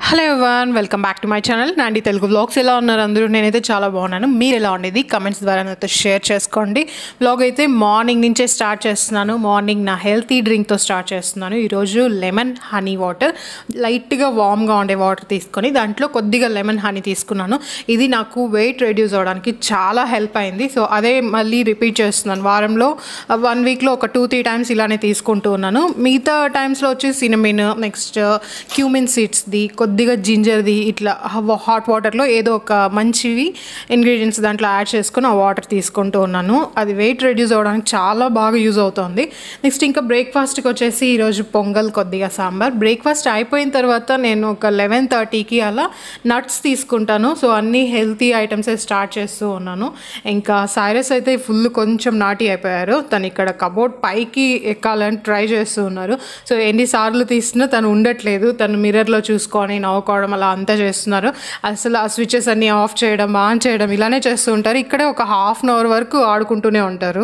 hello everyone welcome back to my channel Nandi Telugu vlogs ఎలా ఉన్నారు అందరూ నేనైతే చాలా బాగున్నాను మీరు ఎలా ఉండేది కమెంట్స్ ద్వారా నాతో షేర్ చేసుకోండి వ్లాగ్ అయితే మార్నింగ్ నుంచే స్టార్ట్ చేస్తున్నాను మార్నింగ్ నా హెల్తీ డ్రింక్తో స్టార్ట్ చేస్తున్నాను ఈరోజు లెమన్ హనీ వాటర్ లైట్గా వామ్గా ఉండే వాటర్ తీసుకొని దాంట్లో కొద్దిగా లెమన్ హనీ తీసుకున్నాను ఇది నాకు వెయిట్ రెడ్యూస్ అవ్వడానికి చాలా హెల్ప్ అయింది సో అదే మళ్ళీ రిపీట్ చేస్తున్నాను వారంలో వన్ వీక్లో ఒక టూ త్రీ టైమ్స్ ఇలానే తీసుకుంటూ ఉన్నాను మిగతా టైమ్స్లో వచ్చి సినమిన్ నెక్స్ట్ క్యూమిన్ సీడ్స్ది కొద్దిగా జింజర్ది ఇట్లా హాట్ వాటర్లో ఏదో ఒక మంచివి ఇంగ్రీడియంట్స్ దాంట్లో యాడ్ చేసుకొని ఆ వాటర్ తీసుకుంటూ ఉన్నాను అది వెయిట్ రెడ్యూస్ అవ్వడానికి చాలా బాగా యూజ్ అవుతుంది నెక్స్ట్ ఇంకా బ్రేక్ఫాస్ట్కి వచ్చేసి ఈరోజు పొంగల్ కొద్దిగా సాంబార్ బ్రేక్ఫాస్ట్ అయిపోయిన తర్వాత నేను ఒక లెవెన్ థర్టీకి అలా నట్స్ తీసుకుంటాను సో అన్ని హెల్తీ ఐటమ్సే స్టార్ట్ చేస్తూ ఉన్నాను ఇంకా సైరస్ అయితే ఫుల్ కొంచెం నాటి అయిపోయారు తను ఇక్కడ కబోర్డ్ పైకి ఎక్కాలని ట్రై చేస్తూ ఉన్నారు సో ఎన్నిసార్లు తీసినా తను ఉండట్లేదు తను మిర్రర్లో చూసుకొని నవ్వుకోవడం అలా అంతా చేస్తున్నారు అసలు ఆ స్విచెస్ అన్నీ ఆఫ్ చేయడం ఆన్ చేయడం ఇలానే చేస్తూ ఉంటారు ఇక్కడే ఒక హాఫ్ అన్ అవర్ వరకు ఆడుకుంటూనే ఉంటారు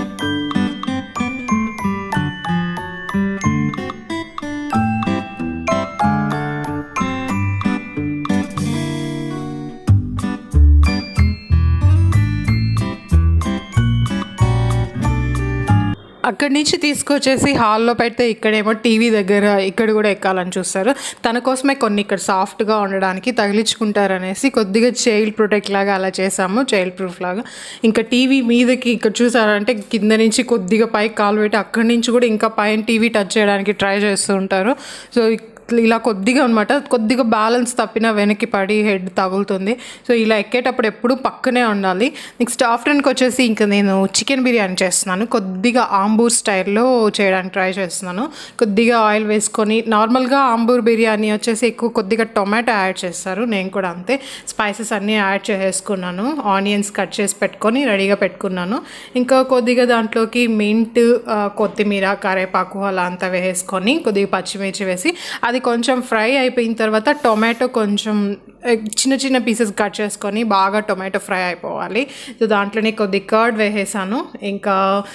అక్కడి నుంచి తీసుకొచ్చేసి హాల్లో పెడితే ఇక్కడేమో టీవీ దగ్గర ఇక్కడ కూడా ఎక్కాలని చూస్తారు తన కోసమే కొన్ని ఇక్కడ సాఫ్ట్గా ఉండడానికి తగిలించుకుంటారనేసి కొద్దిగా చైల్డ్ ప్రొటెక్ట్ లాగా అలా చేసాము చైల్డ్ ప్రూఫ్ లాగా ఇంకా టీవీ మీదకి ఇక్కడ చూసారంటే కింద నుంచి కొద్దిగా పైకి కాలు పెట్టి అక్కడి నుంచి కూడా ఇంకా పైన టీవీ టచ్ చేయడానికి ట్రై చేస్తూ ఉంటారు సో ఇలా కొద్దిగా అనమాట కొద్దిగా బ్యాలెన్స్ తప్పిన వెనక్కి పడి హెడ్ తగులుతుంది సో ఇలా ఎక్కేటప్పుడు ఎప్పుడు పక్కనే ఉండాలి నెక్స్ట్ ఆఫ్టర్నూన్కి వచ్చేసి ఇంకా నేను చికెన్ బిర్యానీ చేస్తున్నాను కొద్దిగా ఆంబూర్ స్టైల్లో చేయడానికి ట్రై చేస్తున్నాను కొద్దిగా ఆయిల్ వేసుకొని నార్మల్గా ఆంబూర్ బిర్యానీ వచ్చేసి ఎక్కువ కొద్దిగా టొమాటో యాడ్ చేస్తారు నేను కూడా అంతే స్పైసెస్ అన్నీ యాడ్ చేసేసుకున్నాను ఆనియన్స్ కట్ చేసి పెట్టుకొని రెడీగా పెట్టుకున్నాను ఇంకా కొద్దిగా దాంట్లోకి మింట్ కొత్తిమీర కరేపాకు అలా అంతా వేసుకొని కొద్దిగా పచ్చిమిర్చి వేసి అది కొంచెం ఫ్రై అయిపోయిన తర్వాత టొమాటో కొంచెం చిన్న చిన్న పీసెస్ కట్ చేసుకొని బాగా టొమాటో ఫ్రై అయిపోవాలి సో దాంట్లోనే కొద్ది కర్డ్ వేసేసాను ఇంకా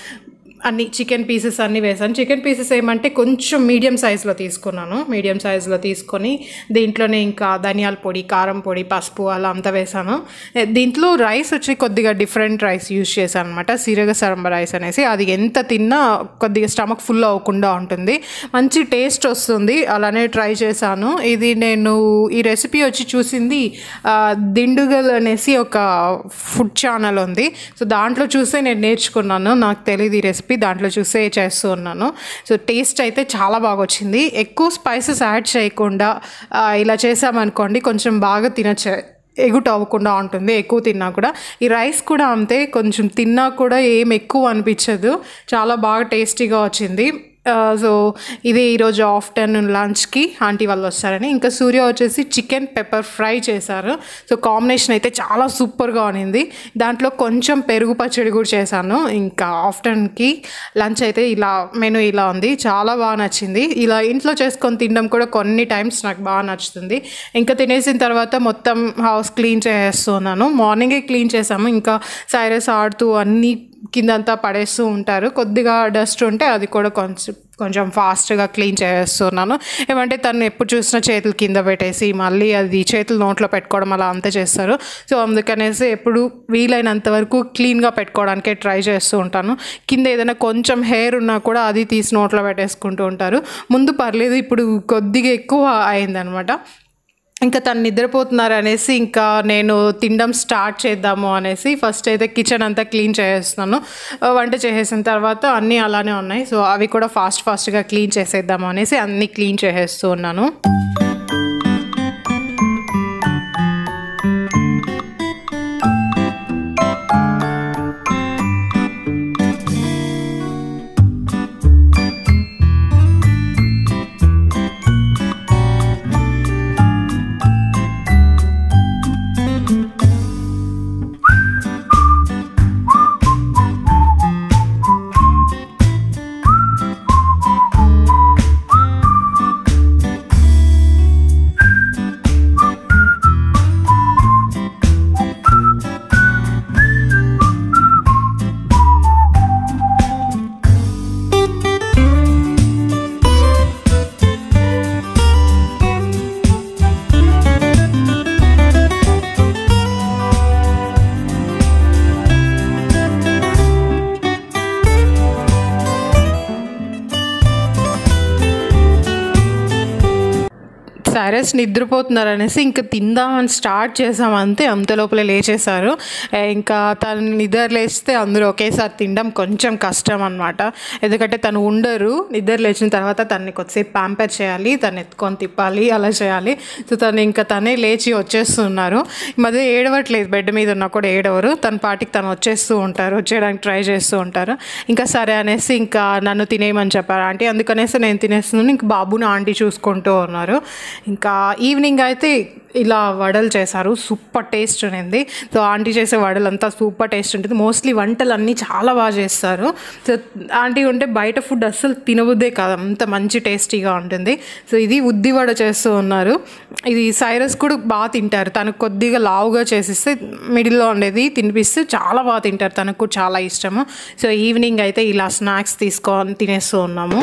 అన్ని చికెన్ పీసెస్ అన్నీ వేసాను చికెన్ పీసెస్ ఏమంటే కొంచెం మీడియం సైజులో తీసుకున్నాను మీడియం సైజులో తీసుకొని దీంట్లోనే ఇంకా ధనియాల పొడి కారం పొడి పసుపు అలా అంతా వేసాను దీంట్లో రైస్ వచ్చి కొద్దిగా డిఫరెంట్ రైస్ యూజ్ చేశాను అనమాట సిరగ సరంబ రైస్ అనేసి అది ఎంత తిన్నా కొద్దిగా స్టమక్ ఫుల్ అవ్వకుండా ఉంటుంది మంచి టేస్ట్ వస్తుంది అలానే ట్రై చేశాను ఇది నేను ఈ రెసిపీ వచ్చి చూసింది దిండుగల్ అనేసి ఒక ఫుడ్ ఛానల్ ఉంది సో దాంట్లో చూసే నేను నేర్చుకున్నాను నాకు తెలియదు ఈ రెసిపీ దాంట్లో చూసే చేస్తూ ఉన్నాను సో టేస్ట్ అయితే చాలా బాగా వచ్చింది ఎక్కువ స్పైసెస్ యాడ్ చేయకుండా ఇలా చేసామనుకోండి కొంచెం బాగా తినచ్చే ఎగుట అవ్వకుండా ఉంటుంది ఎక్కువ తిన్నా కూడా ఈ రైస్ కూడా అంతే కొంచెం తిన్నా కూడా ఏం ఎక్కువ అనిపించదు చాలా బాగా టేస్టీగా వచ్చింది సో ఇది ఈరోజు ఆఫ్టర్నూన్ లంచ్కి ఆంటీ వాళ్ళు వస్తారని ఇంకా సూర్య వచ్చేసి చికెన్ పెప్పర్ ఫ్రై చేశారు సో కాంబినేషన్ అయితే చాలా సూపర్గా ఉన్నింది దాంట్లో కొంచెం పెరుగు పచ్చడి కూడా చేశాను ఇంకా ఆఫ్టర్నూన్కి లంచ్ అయితే ఇలా మెను ఇలా ఉంది చాలా బాగా నచ్చింది ఇలా ఇంట్లో చేసుకొని తినడం కూడా కొన్ని టైమ్స్ నాకు బాగా నచ్చుతుంది ఇంకా తినేసిన తర్వాత మొత్తం హౌస్ క్లీన్ చేస్తున్నాను మార్నింగే క్లీన్ చేసాము ఇంకా సైరస్ ఆడుతూ అన్నీ కిందంతా పడేస్తూ ఉంటారు కొద్దిగా డస్ట్ ఉంటే అది కూడా కొంచెం కొంచెం ఫాస్ట్గా క్లీన్ చేస్తున్నాను ఏమంటే తను ఎప్పుడు చూసినా చేతులు కింద పెట్టేసి మళ్ళీ అది చేతులు నోట్లో పెట్టుకోవడం అలా అంతా చేస్తారు సో అందుకనేసి ఎప్పుడు వీలైనంత వరకు క్లీన్గా పెట్టుకోవడానికే ట్రై చేస్తూ ఉంటాను కింద ఏదైనా కొంచెం హెయిర్ ఉన్నా కూడా అది తీసి నోట్లో పెట్టేసుకుంటూ ఉంటారు ముందు పర్లేదు ఇప్పుడు కొద్దిగా ఎక్కువ అయిందనమాట ఇంకా తను నిద్రపోతున్నారు అనేసి ఇంకా నేను తినడం స్టార్ట్ చేద్దాము అనేసి ఫస్ట్ అయితే కిచెన్ అంతా క్లీన్ చేసేస్తున్నాను వంట చేసేసిన తర్వాత అన్నీ అలానే ఉన్నాయి సో అవి కూడా ఫాస్ట్ ఫాస్ట్గా క్లీన్ చేసేద్దాము అనేసి అన్నీ క్లీన్ చేసేస్తూ ఉన్నాను సైరస్ నిద్రపోతున్నారు అనేసి ఇంకా తిందామని స్టార్ట్ చేసాం అంతే అంత లోపలే లేచేశారు ఏ, ఇంకా తను నిద్ర లేస్తే అందరూ ఒకేసారి తినడం కొంచెం కష్టం అనమాట ఎందుకంటే తను ఉండరు నిద్ర లేచిన తర్వాత తనని కొద్దిసేపు ప్యాంపర్ చేయాలి తను ఎత్తుకొని తిప్పాలి అలా చేయాలి సో తను ఇంకా తనే లేచి వచ్చేస్తున్నారు ఈ మధ్య ఏడవట్లేదు బెడ్ మీద ఉన్నా కూడా ఏడవరు తన పాటికి తను వచ్చేస్తూ ఉంటారు వచ్చేయడానికి ట్రై చేస్తూ ఉంటారు ఇంకా సరే అనేసి ఇంకా నన్ను తినేయమని చెప్పారు ఆంటీ అందుకనేసి నేను తినేస్తున్నాను ఇంకా బాబుని ఆంటీ చూసుకుంటూ ఉన్నారు ఇంకా ఈవినింగ్ అయితే ఇలా వడలు చేశారు సూపర్ టేస్ట్ ఉంది సో ఆంటీ చేసే వడలు అంతా సూపర్ టేస్ట్ ఉంటుంది మోస్ట్లీ వంటలు అన్నీ చాలా బాగా చేస్తారు సో ఆంటీ ఉంటే బయట ఫుడ్ అస్సలు తినబుద్దే కాదు అంత మంచి టేస్టీగా ఉంటుంది సో ఇది ఉద్ది వడ చేస్తూ ఉన్నారు ఇది సైరస్ కూడా బాగా తింటారు తనకు కొద్దిగా లావుగా చేసిస్తే మిడిల్లో ఉండేది తినిపిస్తే చాలా బాగా తింటారు తనకు కూడా చాలా ఇష్టము సో ఈవినింగ్ అయితే ఇలా స్నాక్స్ తీసుకొని తినేస్తూ ఉన్నాము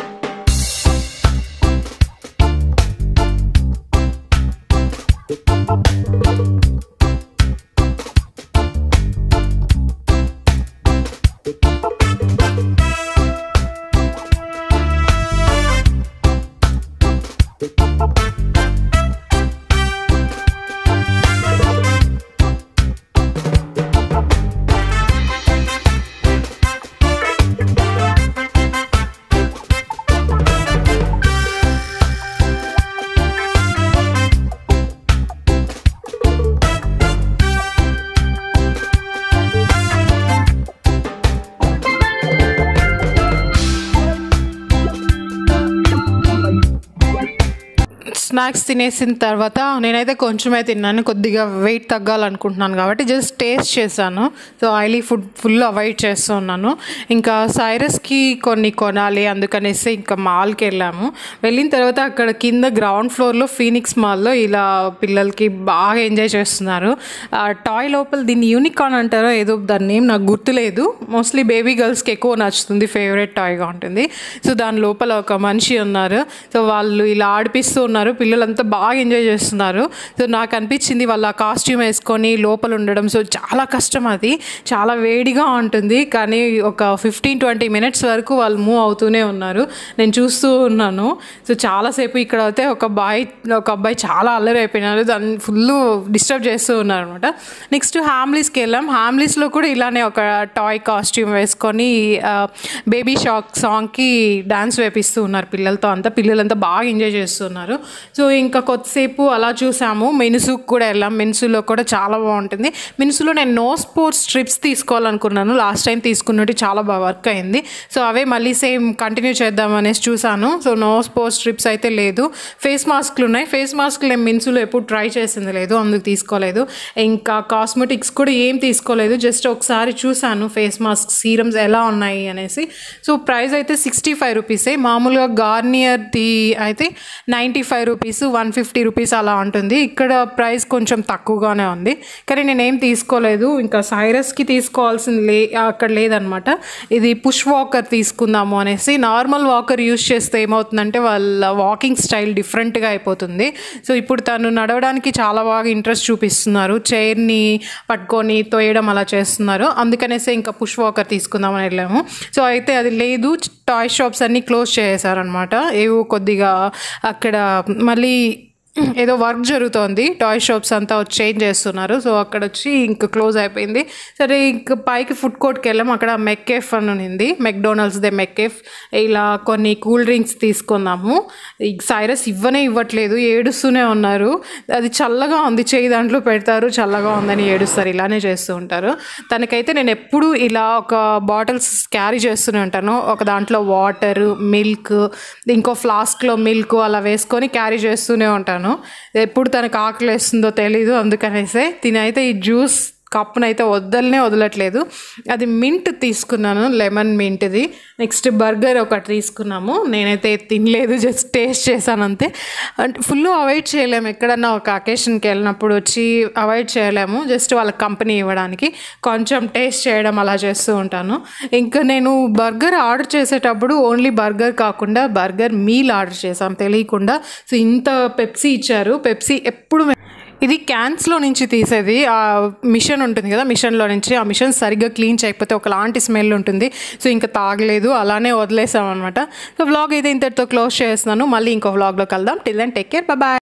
స్నాక్స్ తినేసిన తర్వాత నేనైతే కొంచెమే తిన్నాను కొద్దిగా వెయిట్ తగ్గాలనుకుంటున్నాను కాబట్టి జస్ట్ టేస్ట్ చేశాను so oily food full avoid చేస్తూ ఉన్నాను ఇంకా సైరస్కి కొన్ని కొనాలి అందుకనేసి ఇంకా మాల్కి వెళ్ళాము వెళ్ళిన తర్వాత అక్కడ కింద గ్రౌండ్ ఫ్లోర్లో ఫీనిక్స్ మాల్లో ఇలా పిల్లలకి బాగా ఎంజాయ్ చేస్తున్నారు ఆ టాయ్ లోపల దీన్ని యూనికాన్ అంటారో ఏదో దాని నేమ్ నాకు గుర్తులేదు మోస్ట్లీ బేబీ గర్ల్స్కి ఎక్కువ నచ్చుతుంది ఫేవరెట్ టాయ్గా ఉంటుంది సో దాని లోపల ఒక మనిషి ఉన్నారు సో వాళ్ళు ఇలా ఆడిపిస్తూ ఉన్నారు పిల్లలంతా బాగా ఎంజాయ్ చేస్తున్నారు సో నాకు అనిపించింది వాళ్ళ కాస్ట్యూమ్ వేసుకొని లోపల ఉండడం సో చాలా కష్టం అది చాలా వేడిగా ఉంటుంది కానీ ఒక ఫిఫ్టీన్ ట్వంటీ మినిట్స్ వరకు వాళ్ళు మూవ్ అవుతూనే ఉన్నారు నేను చూస్తూ ఉన్నాను సో చాలాసేపు ఇక్కడ అయితే ఒక బాయ్ ఒక అబ్బాయి చాలా అల్లరి అయిపోయినారు దాన్ని ఫుల్ డిస్టర్బ్ చేస్తూ ఉన్నారు అనమాట నెక్స్ట్ హ్యామ్లీస్కి వెళ్ళాం హ్యామ్లీస్లో కూడా ఇలానే ఒక టాయ్ కాస్ట్యూమ్ వేసుకొని బేబీ షాక్ సాంగ్కి డాన్స్ వేపిస్తూ ఉన్నారు పిల్లలతో అంతా పిల్లలంతా బాగా ఎంజాయ్ చేస్తున్నారు సో ఇంకా కొద్దిసేపు అలా చూసాము మెనుసుకు కూడా వెళ్ళాం మెనుసులో కూడా చాలా బాగుంటుంది మెనుసులో నేను నో స్పోర్ట్స్ ట్రిప్స్ తీసుకోవాలనుకున్నాను లాస్ట్ టైం తీసుకున్నట్టు చాలా బాగా వర్క్ అయింది సో అవే మళ్ళీ సేమ్ కంటిన్యూ చేద్దాం అనేసి చూసాను సో నో స్పోర్ట్స్ ట్రిప్స్ అయితే లేదు ఫేస్ మాస్క్లు ఉన్నాయి ఫేస్ మాస్క్లు నేను మిన్సులో ఎప్పుడు ట్రై చేసింది లేదు అందుకు తీసుకోలేదు ఇంకా కాస్మెటిక్స్ కూడా ఏం తీసుకోలేదు జస్ట్ ఒకసారి చూసాను ఫేస్ మాస్క్ సీరమ్స్ ఎలా ఉన్నాయి అనేసి సో ప్రైస్ అయితే సిక్స్టీ ఫైవ్ రూపీసే మామూలుగా గార్నియర్ది అయితే ninety five rupees one fifty rupees అలా ఉంటుంది ఇక్కడ ప్రైస్ కొంచెం తక్కువగానే ఉంది కానీ నేనేం తీసుకోలేదు ఇంకా సైరస్కి తీసుకోవాల్సింది లే అక్కడ లేదనమాట ఇది పుష్ వాకర్ తీసుకుందాము అనేసి నార్మల్ వాకర్ యూస్ చేస్తే ఏమవుతుందంటే వాళ్ళ వాకింగ్ స్టైల్ డిఫరెంట్గా అయిపోతుంది సో ఇప్పుడు తను నడవడానికి చాలా బాగా ఇంట్రెస్ట్ చూపిస్తున్నారు చైర్ని పట్టుకొని తోయడం అలా చేస్తున్నారు అందుకనేసి ఇంకా పుష్ వాకర్ తీసుకుందామని వెళ్ళాము సో అయితే అది లేదు టాయ్ షాప్స్ అన్నీ క్లోజ్ చేసేసారనమాట ఏవో కొద్దిగా అక్కడ మళ్ళీ ఏదో వర్క్ జరుగుతోంది టాయ్ షాప్స్ అంతా వచ్చి చేంజ్ చేస్తున్నారు సో అక్కడ వచ్చి ఇంకా క్లోజ్ అయిపోయింది సరే ఇంక పైకి ఫుడ్ కోర్ట్కి వెళ్ళాం అక్కడ మెక్కేఫ్ అని ఉంది మెక్డొనాల్డ్స్ దే మెక్కేఫ్ ఇలా కొన్ని కూల్ డ్రింక్స్ తీసుకున్నాము ఈ సైరస్ ఇవ్వనే ఇవ్వట్లేదు ఏడుస్తూనే ఉన్నారు అది చల్లగా ఉంది చేయి దాంట్లో పెడతారు చల్లగా ఉందని ఏడుస్తారు ఇలానే చేస్తూ ఉంటారు తనకైతే నేను ఎప్పుడు ఇలా ఒక బాటిల్స్ క్యారీ చేస్తూనే ఉంటాను ఒక దాంట్లో వాటర్ మిల్క్ ఇంకో ఫ్లాస్క్లో మిల్క్ అలా వేసుకొని క్యారీ చేస్తూనే ఉంటాను ఎప్పుడు తనకు ఆకలి వేస్తుందో తెలీదు అందుకనేసే తినైతే ఈ జ్యూస్ కప్పునైతే వదలనే వదలట్లేదు అది మింట్ తీసుకున్నాను లెమన్ మింట్ది నెక్స్ట్ బర్గర్ ఒకటి తీసుకున్నాము నేనైతే తినలేదు జస్ట్ టేస్ట్ చేశాను అంతే అంటే ఫుల్ అవాయిడ్ చేయలేము ఎక్కడన్నా ఒక అకేషన్కి వెళ్ళినప్పుడు వచ్చి అవాయిడ్ చేయలేము జస్ట్ వాళ్ళకి కంపెనీ ఇవ్వడానికి కొంచెం టేస్ట్ చేయడం అలా చేస్తూ ఉంటాను ఇంకా నేను బర్గర్ ఆర్డర్ చేసేటప్పుడు ఓన్లీ బర్గర్ కాకుండా బర్గర్ మీల్ ఆర్డర్ చేశాం తెలియకుండా సో ఇంత పెప్సీ ఇచ్చారు పెప్సీ ఎప్పుడు ఇది క్యాన్స్లో నుంచి తీసేది ఆ మిషన్ ఉంటుంది కదా మిషన్లో నుంచి ఆ మిషన్ సరిగ్గా క్లీన్ చేయకపోతే ఒకలాంటి స్మెల్ ఉంటుంది సో ఇంకా తాగలేదు అలానే వదిలేసాం అనమాట సో వ్లాగ్ అయితే ఇంతటితో క్లోజ్ చేస్తున్నాను మళ్ళీ ఇంకో వ్లాగ్లో కలుద్దాం till then take care bye